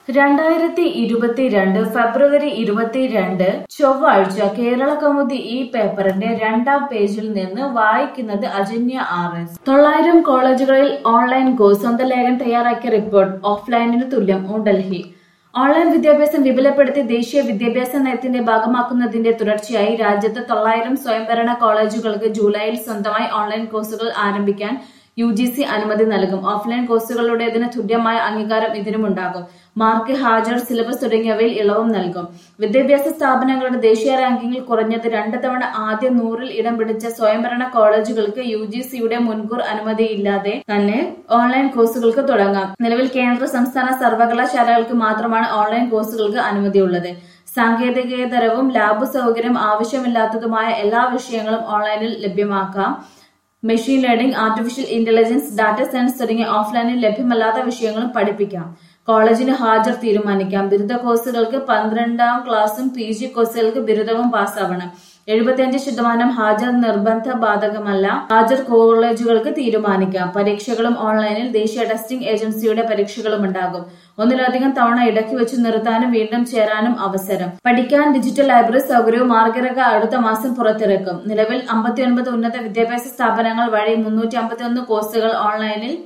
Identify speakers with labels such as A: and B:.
A: രണ്ടായിരത്തി ഇരുപത്തിരണ്ട് ഫെബ്രുവരി ഇരുപത്തിരണ്ട് ചൊവ്വാഴ്ച കേരള കൗമുദി ഈ പേപ്പറിന്റെ രണ്ടാം പേജിൽ നിന്ന് വായിക്കുന്നത് അജന്യ ആർ എസ് തൊള്ളായിരം കോളേജുകളിൽ ഓൺലൈൻ കോഴ്സ് സ്വന്തം ലേഖനം തയ്യാറാക്കിയ റിപ്പോർട്ട് ഓഫ്ലൈനിന് തുല്യം ന്യൂഡൽഹി ഓൺലൈൻ വിദ്യാഭ്യാസം വിപുലപ്പെടുത്തി ദേശീയ വിദ്യാഭ്യാസ നയത്തിന്റെ ഭാഗമാക്കുന്നതിന്റെ തുടർച്ചയായി രാജ്യത്ത് തൊള്ളായിരം സ്വയംഭരണ കോളേജുകൾക്ക് ജൂലൈയിൽ സ്വന്തമായി ഓൺലൈൻ കോഴ്സുകൾ ആരംഭിക്കാൻ യു ജി സി അനുമതി നൽകും ഓഫ്ലൈൻ കോഴ്സുകളുടേതിന് തുല്യമായ അംഗീകാരം ഇതിനുമുണ്ടാകും മാർക്ക് ഹാജർ സിലബസ് തുടങ്ങിയവയിൽ ഇളവും നൽകും വിദ്യാഭ്യാസ സ്ഥാപനങ്ങളുടെ ദേശീയ റാങ്കിങ്ങിൽ കുറഞ്ഞത് രണ്ട് തവണ ആദ്യ നൂറിൽ ഇടം പിടിച്ച സ്വയംഭരണ കോളേജുകൾക്ക് യു ജി സിയുടെ മുൻകൂർ അനുമതിയില്ലാതെ തന്നെ ഓൺലൈൻ കോഴ്സുകൾക്ക് തുടങ്ങാം നിലവിൽ കേന്ദ്ര സംസ്ഥാന സർവകലാശാലകൾക്ക് മാത്രമാണ് ഓൺലൈൻ കോഴ്സുകൾക്ക് അനുമതിയുള്ളത് സാങ്കേതികേതരവും ലാബ് സൗകര്യം ആവശ്യമില്ലാത്തതുമായ എല്ലാ വിഷയങ്ങളും ഓൺലൈനിൽ ലഭ്യമാക്കാം machine learning artificial intelligence data science തുടങ്ങിയ ഓഫ്ലൈനിൽ ലഭ്യമല്ലാത്ത വിഷയങ്ങളും പഠിപ്പിക്കാം കോളേജിന് ഹാജർ തീരുമാനിക്കാം ബിരുദ കോഴ്സുകൾക്ക് പന്ത്രണ്ടാം ക്ലാസ്സും പി ജി കോഴ്സുകൾക്ക് ബിരുദവും പാസ്സാവണം എഴുപത്തിയഞ്ച് ശതമാനം ഹാജർ നിർബന്ധ ബാധകമല്ല ഹാജർ കോളേജുകൾക്ക് തീരുമാനിക്കാം പരീക്ഷകളും ഓൺലൈനിൽ ദേശീയ ടെസ്റ്റിംഗ് ഏജൻസിയുടെ പരീക്ഷകളും ഉണ്ടാകും ഒന്നിലധികം തവണ ഇടയ്ക്ക് വെച്ച് നിർത്താനും വീണ്ടും ചേരാനും അവസരം പഠിക്കാൻ ഡിജിറ്റൽ ലൈബ്രറി സൗകര്യവും മാർഗരേഖ അടുത്ത മാസം പുറത്തിറക്കും നിലവിൽ അമ്പത്തിയൊൻപത് ഉന്നത വിദ്യാഭ്യാസ സ്ഥാപനങ്ങൾ വഴി മുന്നൂറ്റി അമ്പത്തിയൊന്ന് കോഴ്സുകൾ ഓൺലൈനിൽ